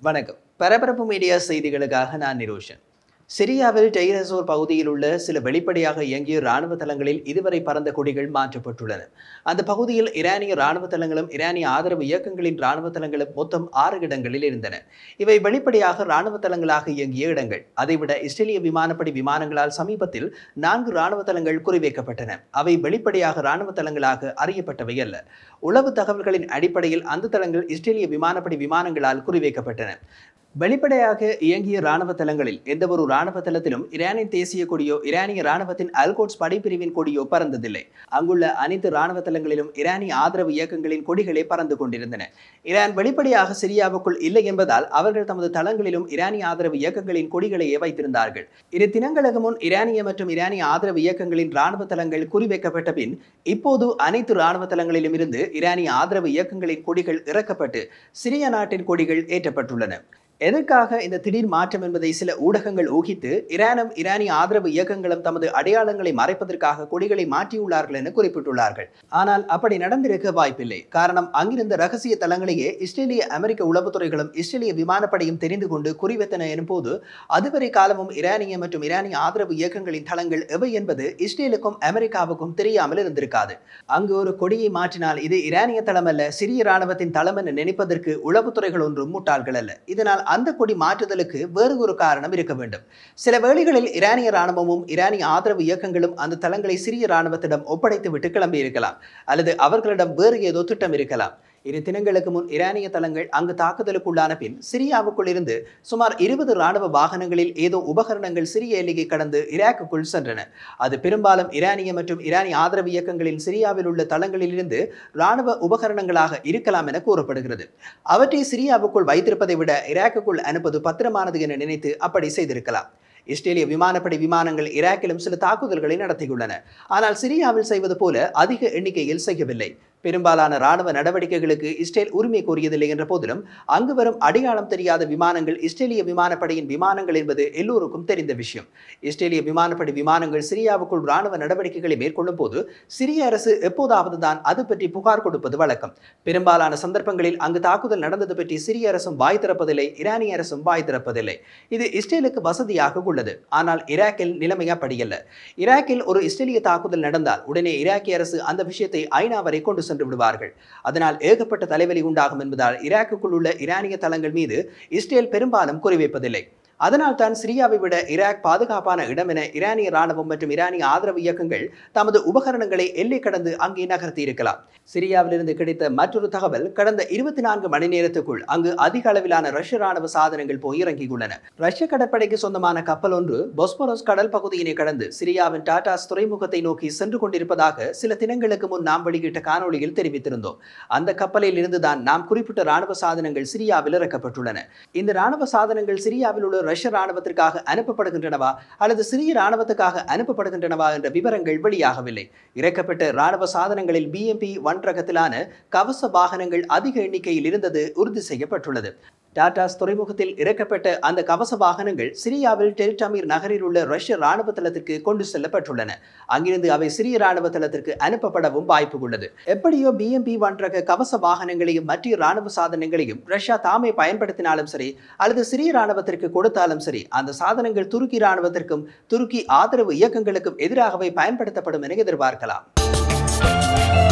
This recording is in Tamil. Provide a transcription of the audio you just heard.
வணக்கம் பரபரப்பு மீடியா செய்திகளுக்காக நான் நிரோஷன் சிரியாவில் டெய்ரசோர் பகுதியில் உள்ள சில வெளிப்படையாக இயங்கிய இராணுவ தளங்களில் இதுவரை பறந்த கொடிகள் மாற்றப்பட்டுள்ளன அந்த பகுதியில் ஈரானிய இராணுவ தளங்களும் ஈரானிய ஆதரவு இயக்கங்களின் இராணுவ தளங்களும் மொத்தம் ஆறு இடங்களில் இருந்தன இவை வெளிப்படையாக இராணுவ தளங்களாக இயங்கிய இடங்கள் அதைவிட இஸ்ரேலிய விமானப்படை விமானங்களால் சமீபத்தில் நான்கு இராணுவ தளங்கள் குறிவைக்கப்பட்டன அவை வெளிப்படையாக இராணுவ தளங்களாக அறியப்பட்டவை அல்ல உளவு தகவல்களின் அடிப்படையில் அந்த தளங்கள் இஸ்ரேலிய விமானப்படை விமானங்களால் குறிவைக்கப்பட்டன வெளிப்படையாக இயங்கிய இராணுவ தளங்களில் எந்தவொரு இராணுவ தளத்திலும் ஈரானின் தேசிய கொடியோ ஈரானிய இராணுவத்தின் அல்கோட்ஸ் படைப்பிரிவின் கொடியோ பறந்ததில்லை அங்குள்ள அனைத்து இராணுவ தளங்களிலும் ஈரானிய ஆதரவு இயக்கங்களின் கொடிகளே பறந்து கொண்டிருந்தன ஈரான் வெளிப்படையாக சிரியாவுக்குள் இல்லை என்பதால் அவர்கள் தமது தளங்களிலும் ஈரானிய ஆதரவு இயக்கங்களின் கொடிகளையே வைத்திருந்தார்கள் இரு தினங்களுக்கு முன் ஈரானிய மற்றும் ஈரானிய ஆதரவு இயக்கங்களின் இராணுவ தளங்கள் குறிவைக்கப்பட்ட பின் இப்போது அனைத்து இராணுவ தளங்களிலும் இருந்து ஈரானிய ஆதரவு இயக்கங்களின் கொடிகள் இறக்கப்பட்டு சிரிய நாட்டின் கொடிகள் ஏற்றப்பட்டுள்ளன எதற்காக இந்த திடீர் மாற்றம் என்பதை சில ஊடகங்கள் ஊகித்து ஈரானும் ஈரானிய ஆதரவு இயக்கங்களும் தமது அடையாளங்களை மறைப்பதற்காக கொடிகளை மாற்றியுள்ளார்கள் என குறிப்பிட்டுள்ளார்கள் ஆனால் அப்படி நடந்திருக்க வாய்ப்பில்லை காரணம் அங்கிருந்த ரகசிய தளங்களையே இஸ்ரேலிய அமெரிக்க உளவுத்துறைகளும் இஸ்ரேலிய விமானப்படையும் தெரிந்து கொண்டு குறிவைத்தன எனும்போது அதுவரை காலமும் ஈரானிய மற்றும் ஈரானிய ஆதரவு இயக்கங்களின் தளங்கள் எவை என்பது இஸ்ரேலுக்கும் அமெரிக்காவுக்கும் தெரியாமல் இருந்திருக்காது அங்கு ஒரு கொடியை மாற்றினால் இது ஈரானிய தளம் அல்ல சிரிய இராணுவத்தின் தளம் என நினைப்பதற்கு உளவுத்துறைகள் ஒன்றும் முட்டாள்கள் அல்ல இதனால் அந்த கொடி மாற்றுதலுக்கு வேறு ஒரு காரணம் இருக்க வேண்டும் சில வேளைகளில் ஈரானிய ராணுவமும் ஈரானிய ஆதரவு இயக்கங்களும் அந்த தளங்களை சிரிய ராணுவத்திடம் ஒப்படைத்து விட்டு கிளம்பி இருக்கலாம் அல்லது அவர்களிடம் வேறு ஏதோ திட்டம் இருக்கலாம் இரு தினங்களுக்கு முன் ஈரானிய தளங்கள் அங்கு தாக்குதலுக்குள்ளான பின் சிரியாவுக்குள் இருந்து சுமார் இருபது ராணுவ வாகனங்களில் ஏதோ உபகரணங்கள் சிரிய எல்லையை கடந்து ஈராக்குக்குள் சென்றன அது பெரும்பாலும் ஈரானிய மற்றும் ஈரானிய ஆதரவு இயக்கங்களின் சிரியாவில் உள்ள தளங்களில் இருந்து ராணுவ உபகரணங்களாக இருக்கலாம் என கூறப்படுகிறது அவற்றை சிரியாவுக்குள் வைத்திருப்பதை விட ஈராக்குக்குள் அனுப்பது பத்திரமானது என நினைத்து அப்படி செய்திருக்கலாம் இஸ்ரேலிய விமானப்படை விமானங்கள் ஈராக்கிலும் சில தாக்குதல்களை நடத்தியுள்ளன ஆனால் சிரியாவில் செய்வது போல அதிக எண்ணிக்கையில் செய்யவில்லை பெரும்பாலான ராணுவ நடவடிக்கைகளுக்கு இஸ்ரேல் உரிமை கோரியதில்லை என்ற போதிலும் அங்கு வரும் அடையாளம் தெரியாத விமானங்கள் இஸ்ரேலிய விமானப்படையின் விமானங்கள் என்பது எல்லோருக்கும் தெரிந்த விஷயம் இஸ்ரேலிய விமானப்படை விமானங்கள் சிரியாவுக்குள் ராணுவ நடவடிக்கைகளை மேற்கொள்ளும் போது சிரிய அரசு எப்போதாவது தான் அது பற்றி புகார் கொடுப்பது வழக்கம் பெரும்பாலான சந்தர்ப்பங்களில் அங்கு தாக்குதல் நடந்தது பற்றி சிரிய அரசும் வாய் திறப்பதில்லை ஈரானிய அரசும் வாய் திறப்பதில்லை இது இஸ்ரேலுக்கு வசதியாக உள்ளது ஆனால் ஈராக்கில் நிலைமை அப்படியல்ல ஈராக்கில் ஒரு இஸ்ரேலிய தாக்குதல் நடந்தால் உடனே ஈராக்கிய அரசு அந்த விஷயத்தை ஐநா வரை கொண்டு சென்று விடுவார்கள் அதனால் ஏகப்பட்ட தலைவலி உண்டாகும் என்பதால் ஈராக்குக்குள் உள்ள ஈரானிய தளங்கள் மீது இஸ்ரேல் பெரும்பாலும் குறிவைப்பதில்லை அதனால் தான் சிரியாவை விட ஈராக் பாதுகாப்பான இடம் என ஈரானிய ராணுவம் மற்றும் ஈரானிய ஆதரவு இயக்கங்கள் தமது உபகரணங்களை எல்லை கடந்து அங்கே நகர்த்தி இருக்கலாம் சிரியாவிலிருந்து கிடைத்த மற்றொரு தகவல் கடந்த இருபத்தி நான்கு மணி நேரத்துக்குள் அங்கு அதிக அளவிலான ரஷ்ய ராணுவ சாதனங்கள் போய் இறங்கியுள்ளன ரஷ்ய கடற்படைக்கு சொந்தமான கப்பல் ஒன்று பொஸ்போரஸ் கடல் பகுதியினை கடந்து சிரியாவின் டாடாஸ் துறைமுகத்தை நோக்கி சென்று கொண்டிருப்பதாக சில தினங்களுக்கு முன் நாம் வெளியிட்ட காணொளியில் தெரிவித்திருந்தோம் அந்த கப்பலில் இருந்துதான் நாம் குறிப்பிட்ட ராணுவ சாதனங்கள் சிரியாவில் இறக்கப்பட்டுள்ளன இந்த ராணுவ சாதனங்கள் சிரியாவில் உள்ள ரஷ்ய ராணுவத்திற்காக அனுப்பப்படுகின்றனவா அல்லது சிறிய ராணுவத்துக்காக அனுப்பப்படுகின்றனவா என்ற விவரங்கள் வெளியாகவில்லை இறக்கப்பட்ட ராணுவ சாதனங்களில் பிஎம்பி ஒன் ரகத்திலான கவச வாகனங்கள் அதிக எண்ணிக்கையில் இருந்தது உறுதி செய்யப்பட்டுள்ளது டாடாஸ் துறைமுகத்தில் இறக்கப்பட்ட அந்த கவச வாகனங்கள் சிரியாவில் டெரிட்டாமீர் நகரில் உள்ள ரஷ்ய ராணுவ தளத்திற்கு கொண்டு செல்லப்பட்டுள்ளன அங்கிருந்து அவை சிறிய ராணுவ தளத்திற்கு அனுப்பப்படவும் வாய்ப்பு உள்ளது எப்படியோ பிஎம்பி ஒன் ரக கவச வாகனங்களையும் மற்ற ராணுவ சாதனங்களையும் ரஷ்யா தாமே பயன்படுத்தினாலும் சரி அல்லது சிறிய ராணுவத்திற்கு கொடுத்தாலும் சரி அந்த சாதனங்கள் துருக்கி ராணுவத்திற்கும் துருக்கி ஆதரவு இயக்கங்களுக்கும் எதிராகவே பயன்படுத்தப்படும் என எதிர்பார்க்கலாம்